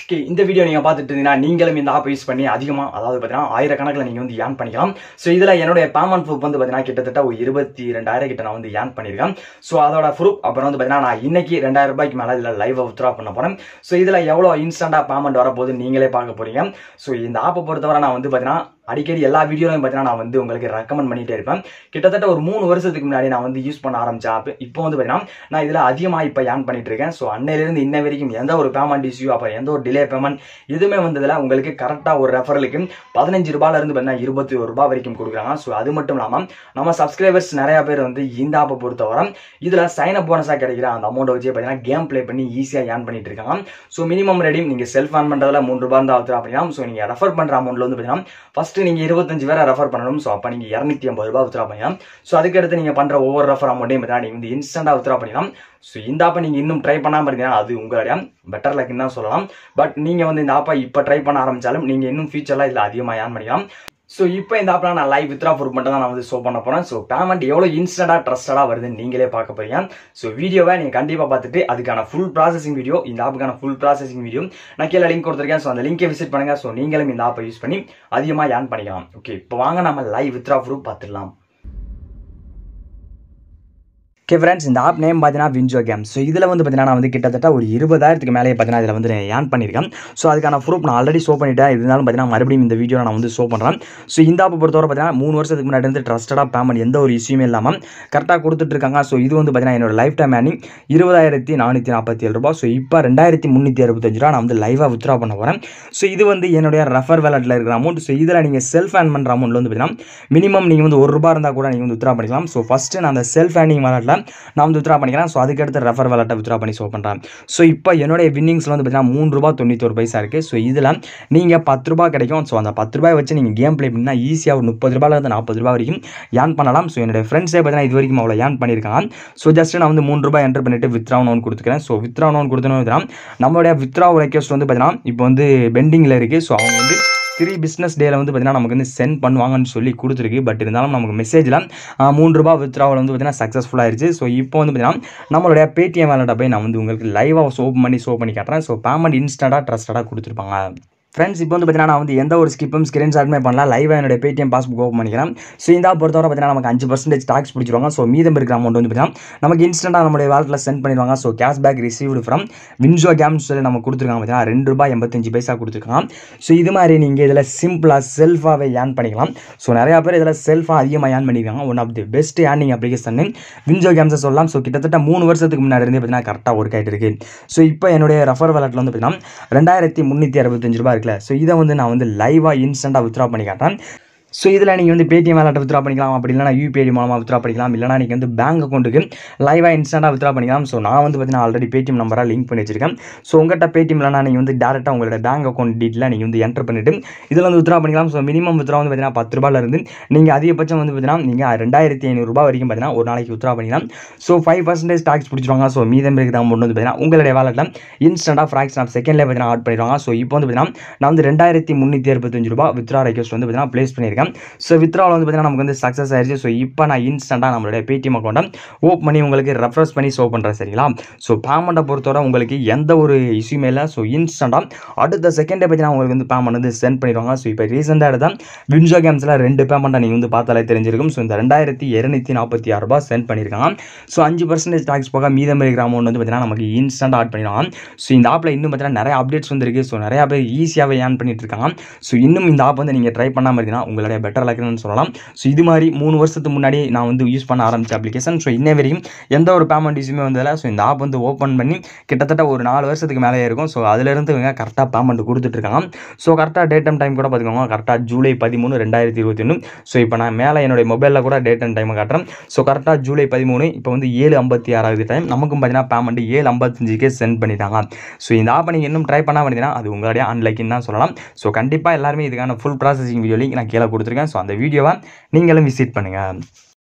Okay, இந்த video நீங்க பார்த்துட்டு இருந்தீங்கன்னா நீங்களும் இந்த ஆப் யூஸ் பண்ணி அதிகமா அதாவது பார்த்தீங்கன்னா ஆயிரக்கணக்கில் நீங்க வந்து ஏர்ன் பண்ணிக்கலாம் ஸோ இதுல என்னுடைய பேமெண்ட் ப்ரூஃப் வந்து பார்த்தீங்கன்னா கிட்டத்தட்ட ஒரு இருபத்தி ரெண்டாயிரம் கிட்ட நான் வந்து ஏர்ன் பண்ணியிருக்கேன் ஸோ அதோட ப்ரூஃப் அப்புறம் வந்து பார்த்தீங்கன்னா நான் இன்னைக்கு ரெண்டாயிரம் ரூபாய்க்கு மேலே இதில் லைவ் வித்ரா பண்ண போறேன் ஸோ இதுல எவ்வளோ இன்ஸ்டன்டா பேமெண்ட் வரப்போகுது நீங்களே பார்க்க போறீங்க ஸோ இந்த ஆப்பை பொறுத்தவரை நான் வந்து பார்த்தீங்கன்னா அடிக்கடி எல்லா வீடியோலையும் பார்த்தீங்கன்னா நான் வந்து உங்களுக்கு ரெக்கமெண்ட் பண்ணிட்டே இருப்பேன் கிட்டத்தட்ட ஒரு மூணு வருஷத்துக்கு முன்னாடி நான் வந்து யூஸ் பண்ண ஆரம்பிச்ச ஆப் இப்போ வந்து பார்த்தீங்கன்னா நான் இதில் அதிகமாக இப்போ ஏர்ன் பண்ணிட்டு இருக்கேன் ஸோ அன்னையிலிருந்து இன்ன வரைக்கும் எந்த ஒரு பேமெண்ட் இஷ்யூ அப்புறம் எந்த ஒரு டிலே பேமெண்ட் எதுவுமே வந்ததில்ல உங்களுக்கு கரெக்டாக ஒரு ரெஃபரலுக்கு பதினஞ்சு ரூபாயில இருந்து பார்த்தீங்கன்னா இருபத்தி ஒரு ரூபாய் வரைக்கும் கொடுக்குறாங்க ஸோ அது மட்டும் இல்லாமல் நம்ம சப்ஸ்கிரைபர்ஸ் நிறைய பேர் வந்து இந்த ஆப்பை பொறுத்தவரை இதில் சைன் அப் போனஸாக கிடைக்கிற அந்த அமௌண்ட் வச்சு பார்த்தீங்கன்னா கேம் ப்ளே பண்ணி ஈஸியாக ஏர்ன் பண்ணிட்டு இருக்காங்க ஸோ மினிமம் ரெடி நீங்கள் செல்ஃப் ஏர்ன் பண்ணுறதுல மூணு ரூபாய் இருந்தால் அவுத்துறா பண்ணிக்கலாம் ஸோ நீங்கள் ரெஃபர் பண்ணுற அமௌண்ட்ல வந்து பார்த்தீங்கன்னா ஃபர்ஸ்ட் நீங்கள் இருபத்தஞ்சு பேரை ரெஃபர் பண்ணணும் ஸோ அப்போ நீங்கள் இரநூத்தி ஐம்பது ரூபாய் வித்ரா பண்ணலாம் ஸோ அதுக்கடுத்து நீங்கள் பண்ணுற ஒவ்வொரு ரெஃபர் அமௌண்ட்டையும் பார்த்தீங்கன்னா நீங்கள் வந்து இன்ஸ்டன்டாக வித்ரா பண்ணிக்கலாம் ஸோ இந்த ஆப்பை நீங்கள் இன்னும் ட்ரை பண்ணாமல் இருந்தீங்கன்னா அது உங்களுடைய பெட்டர் லக்குன்னு தான் சொல்லலாம் பட் நீங்கள் வந்து இந்த ஆப்பை இப்போ ட்ரை பண்ண ஆரம்பிச்சாலும் நீங்கள் இன்னும் ஃபியூச்சரில் இதில் அதிகமாக ஏர்ன் பண்ணிக்கலாம் ஸோ இப்போ இந்த ஆப்பில் நான் லைவ் வித்ரா ப்ரூஃப் மட்டும் தான் நான் வந்து ஷோ பண்ண போகிறேன் ஸோ பேமெண்ட் எவ்வளோ இன்ஸ்டன்டாக ட்ரஸ்டடாக வருதுன்னு நீங்களே பார்க்க போறீங்க ஸோ வீடியோவை நீங்கள் கண்டிப்பாக பார்த்துட்டு அதுக்கான ஃபுல் ப்ராசஸிங் வீடியோ இந்த ஆப்புக்கான ஃபுல் ப்ராசஸிங் வீடியோ நான் கீழே லிங்க் கொடுத்துருக்கேன் ஸோ அந்த லிங்கை விசிட் பண்ணுங்க ஸோ நீங்களும் இந்த ஆப்பை யூஸ் பண்ணி அதிகமாக ஏர்ன் பண்ணிக்கலாம் ஓகே இப்போ வாங்க நம்ம லைவ் வித்ரா ப்ரூஃப் பார்த்துடலாம் ஓகே ஃப்ரெண்ட்ஸ் இந்த ஆப் நேம் பார்த்தீங்கன்னா வின்ஜோ கேம் ஸோ இதில் வந்து பார்த்தீங்கன்னா நான் வந்து கிட்டத்தட்ட ஒரு இருபதாயிரத்துக்கு மேலே பார்த்தீங்கன்னா இதில் வந்து ஏர்ன் பண்ணியிருக்கேன் ஸோ அதுக்கான ப்ரூஃப் நான் ஆல்ரெடி ஷோ பண்ணிட்டேன் இருந்தாலும் பார்த்தீங்கன்னா மறுபடியும் இந்த வீடியோ நான் வந்து ஷோ பண்ணுறேன் ஸோ இந்த ஆப்பை பொறுத்தவரை பார்த்தீங்கன்னா மூணு வருஷத்துக்கு முன்னாடி இருந்து ட்ரஸ்டடாக பேமெண்ட் எந்த ஒரு இஷ்யூமே இல்லாமல் கரெக்டாக கொடுத்துட்ருக்காங்க ஸோ இது வந்து பார்த்தீங்கன்னா என்னோட லைஃப் டைம் ஏர்னிங் இருபதாயிரத்தி நானூற்றி நாற்பத்தி ஏழு ரூபாய் ஸோ இப்போ ரெண்டாயிரத்தி முந்நூற்றி அறுபத்தஞ்சு ரூபா நான் வந்து லைவாக வித்ரா பண்ண போகிறேன் ஸோ இது வந்து என்னுடைய ரெஃபர் வேலட்டில் இருக்கிற அமௌண்ட் ஸோ இதில் நீங்கள் செல்ஃப் ஏர்ன் பண்ணுற அமௌண்ட் வந்து பார்த்தீங்கன்னா மினிமம் நீங்கள் வந்து ஒரு ரூபா இருந்தால் கூட நீங்கள் வந்து வித்ரா பண்ணிக்கலாம் ஸோ ஃபஸ்ட்டு நான் அந்த செல்ஃப் ஏர்னிங் வேலட்டில் நான் வந்து வித்ரா பண்ணிக்கிறேன் ஸோ அதுக்கடுத்து ரெஃபர் வேலட்டை வித்ரா பண்ணி ஷோ பண்ணுறேன் ஸோ இப்போ என்னுடைய வின்னிங்ஸில் வந்து பார்த்தீங்கன்னா மூணு ரூபா தொண்ணூத்தொரு பைசா இருக்குது ஸோ இதில் நீங்கள் பத்து ரூபா கிடைக்கும் ஸோ அந்த பத்து ரூபாய் வச்சு நீங்கள் கேம் ப்ளே பண்ணால் ஈஸியாக ஒரு முப்பது ரூபாயிலேருந்து நாற்பது ரூபாய் வரைக்கும் ஏர்ன் பண்ணலாம் ஸோ என்னுடைய ஃப்ரெண்ட்ஸே பார்த்தீங்கன்னா இது வரைக்கும் அவ்வளோ ஏர்ன் பண்ணியிருக்காங்க ஸோ ஜஸ்ட் நான் வந்து மூணு ரூபாய் என்டர் பண்ணிட்டு வித்ரா ஒன்று கொடுத்துக்கிறேன் ஸோ வித்ரா ஒன்று கொடுத்தோன்னு நம்மளுடைய வித்ரா ரெக்வஸ்ட் வந்து பார்த்தீங்கன்னா இப்போ வந்து பெண்டிங்கில் இருக்குது ஸோ அவங்க வந்து த்ரீ பிஸ்னஸ் டேல வந்து பார்த்தீங்கன்னா நமக்கு வந்து சென்ட் பண்ணுவாங்கன்னு சொல்லி கொடுத்துருக்கு பட் இருந்தாலும் நமக்கு மெசேஜில் மூணு ரூபா வித்ராவில் வந்து பார்த்தீங்கன்னா சக்ஸஸ்ஃபுல் ஆயிருச்சு ஸோ இப்போ வந்து பார்த்தீங்கன்னா நம்மளுடைய பேடிஎம் வேலட்டை போய் நான் வந்து உங்களுக்கு லைவாக ஓப்பன் பண்ணி ஷோ பண்ணி காட்டுறேன் ஸோ பேமெண்ட் இன்ஸ்டண்ட்டாக ட்ரஸ்டடாக கொடுத்துருப்பாங்க ஃப்ரெண்ட்ஸ் இப்போ வந்து பார்த்தீங்கன்னா நான் வந்து எந்த ஒரு ஸ்கிப்பும் ஸ்க்ரீன்ஷாட்டுமே பண்ணலாம் லைவாக என்னோட பேடிஎம் பாஸ்புக் ஓப்பன் பண்ணிக்கிறேன் ஸோ இந்த பொறுத்தவரை பார்த்தீங்கன்னா நமக்கு அஞ்சு பர்சன்டேஜ் டாக்ஸ் பிடிச்சிருவாங்க ஸோ மீதம் இருக்கிற அமௌண்ட் வந்து பார்த்தீங்கன்னா நமக்கு இன்ஸ்டன்ட்டாக நம்மளுடைய வேலட்டில் சென்ட் பண்ணிடுவாங்க so cash back received from WinZO games சொல்லி நம்ம கொடுத்துருக்காங்க பார்த்தீங்கன்னா ரெண்டு ரூபாய் எண்பத்தஞ்சு பைசா கொடுத்துருக்காங்க ஸோ இது மாதிரி நீங்கள் இதில் சிம்பிளாக செல்ஃபாகவே ஏர்ன் பண்ணிக்கலாம் ஸோ நிறையா பேர் இதில் செல்ஃபாக அதிகமாக ஏர்ன் பண்ணியிருக்காங்க one of the best earning application WinZO கேம்ஸை சொல்லலாம் ஸோ கிட்டத்தட்ட மூணு வருஷத்துக்கு முன்னாடி இருந்தே பார்த்தீங்கன்னா கரெக்டாக ஒர்க் ஆகிட்டு இருக்கு ஸோ இப்போ என்னுடைய ரெஃபர் வேலட்டில் வந்து பார்த்தீங்கன்னா ரெண்டாயிரத்தி முந்நூற்றி அறுபத்தஞ்சு ரூபாய் இருக்குல்ல ஸோ இதை வந்து நான் வந்து லைவாக இன்ஸ்டண்ட்டாக வித்ரா பண்ணி காட்டுறேன் ஸோ இதில் நீங்கள் வந்து பேடிஎம் வேலட்டை வித்ரா பண்ணிக்கலாம் அப்படி இல்லைனா யூபிஐடி மூலமாக வித்ரா பண்ணிக்கலாம் இல்லைனா நீங்கள் வந்து பேங்க் அக்கௌண்ட்டுக்கு லைவாக இன்ஸ்டண்ட்டாக வித்ரா பண்ணிக்கலாம் ஸோ நான் வந்து பார்த்தீங்கன்னா ஆல்ரெடி பேடிஎம் நம்பராக லிங்க் பண்ணி வச்சிருக்கேன் ஸோ உங்கள்கிட்ட பேடிஎம் இல்லைனா நீங்கள் வந்து டேரெக்டாக உங்களோட பேங்க் அக்கௌண்ட் டீட்டெயில் நீங்கள் வந்து என்டர் பண்ணிவிட்டு இதில் வந்து வித்ரா பண்ணிக்கலாம் ஸோ மினிமம் வித்ரா வந்து பார்த்தீங்கன்னா பத்து ரூபாயிலிருந்து நீங்கள் அதிகபட்சம் வந்து பார்த்தீங்கன்னா நீங்கள் ரெண்டாயிரத்தி ஐநூறுரூபா வரைக்கும் பார்த்தீங்கன்னா ஒரு நாளைக்கு வித்ரா பண்ணிக்கலாம் ஸோ ஃபைவ் பர்சன்டேஜ் டாக்ஸ் பிடிச்சிருவாங்க ஸோ மீதம் இருக்கிற அமௌண்ட் வந்து பார்த்தீங்கன்னா உங்களுடைய வேலட்டில் இன்ஸ்டண்ட்டாக ஃப்ராக்ஷன் ஆஃப் செகண்ட்லேயே பார்த்தீங்கன்னா ஆட் பண்ணிடுவாங்க ஸோ இப்போ வந்து பார்த்தீங்கன்னா நான் வந்து ரெண்டாயிரத்தி முந்நூற்றி அறுபத்தஞ்சு ரூபா வித்ரா ரெக்வஸ்ட் வந்து பார்த்தீங்கன்னா ப்ளேஸ் பண்ணியிருக்கேன் ஸோ வித்ரா வித்ராவில் வந்து பார்த்தீங்கன்னா நமக்கு வந்து சக்ஸஸ் ஆயிடுச்சு ஸோ இப்போ நான் இன்ஸ்டண்ட்டாக நம்மளுடைய பேடிஎம் அக்கௌண்ட்டை ஓப் பண்ணி உங்களுக்கு ரெஃப்ரெஷ் பண்ணி ஷோ பண்ணுறேன் சரிங்களா ஸோ பேமெண்ட்டை பொறுத்தவரை உங்களுக்கு எந்த ஒரு இஷ்யூமே இல்லை ஸோ இன்ஸ்டண்ட்டாக அடுத்த செகண்டே பார்த்தீங்கன்னா உங்களுக்கு வந்து பேமெண்ட் வந்து சென்ட் பண்ணிடுவாங்க ஸோ இப்போ ரீசெண்டாக எடுத்தால் வின்ஜோ கேம்ஸில் ரெண்டு பேமெண்ட்டை நீங்கள் வந்து பார்த்தாலே தெரிஞ்சிருக்கும் ஸோ இந்த ரெண்டாயிரத்தி இரநூத்தி நாற்பத்தி ஆறு ரூபாய் சென்ட் பண்ணியிருக்காங்க ஸோ அஞ்சு பர்சன்டேஜ் டாக்ஸ் போக மீதம் இருக்கிற அமௌண்ட் வந்து பார்த்தீங்கன்னா நமக்கு இன்ஸ்டண்ட்டாக ஆட் பண்ணிடுவாங்க ஸோ இந்த ஆப்பில் இன்னும் பார்த்தீங்கன்னா நிறைய அப்டேட்ஸ் வந்துருக்கு ஸோ நிறையா பேர் ஈஸியாகவே ஏர்ன் பண்ணிட்டு இருக்காங்க ஸோ இன்னும் இந்த ஆப் வந்து நீங்கள் ட்ரை பண்ணாமல் இருந்தீங்கன்னா உங்களுடைய பெட்டர் லக்குன்னு சொல்லலாம் ஸோ இது மாதிரி மூணு வருஷத்துக்கு முன்னாடி நான் வந்து யூஸ் பண்ண ஆரம்பிச்ச அப்ளிகேஷன் ஸோ இன்ன வரைக்கும் எந்த ஒரு பேமெண்ட் இஷ்யூமே வந்ததில்ல ஸோ இந்த ஆப் வந்து ஓப்பன் பண்ணி கிட்டத்தட்ட ஒரு நாலு வருஷத்துக்கு மேலே இருக்கும் ஸோ அதுலேருந்து இவங்க கரெக்டாக பேமெண்ட் கொடுத்துட்ருக்காங்க ஸோ கரெக்டாக டேட் அண்ட் டைம் கூட பார்த்துக்கோங்க கரெக்டாக ஜூலை பதிமூணு ரெண்டாயிரத்தி இருபத்தி ஒன்று ஸோ இப்போ நான் மேலே என்னுடைய மொபைலில் கூட டேட் அண்ட் டைமை காட்டுறேன் ஸோ கரெக்டாக ஜூலை பதிமூணு இப்போ வந்து ஏழு ஐம்பத்தி ஆறாவது டைம் நமக்கும் பார்த்தீங்கன்னா பேமெண்ட் ஏழு ஐம்பத்தஞ்சுக்கே சென்ட் பண்ணிட்டாங்க ஸோ இந்த ஆப்பை நீங்கள் இன்னும் ட்ரை பண்ணால் பண்ணிங்கன்னா அது உங்களுடைய அன்லைக்கின்னு தான் சொல்லலாம் ஸோ கண்டிப்பாக எல்லாருமே இதுக்கான ஃபுல் ப்ராசஸிங் வீடியோ லிங்க் நான் கீழே கொடுத்துருக்கேன் ஸோ அந்த வீடியோவை நீங்களும் விசிட் பண்ணுங்கள்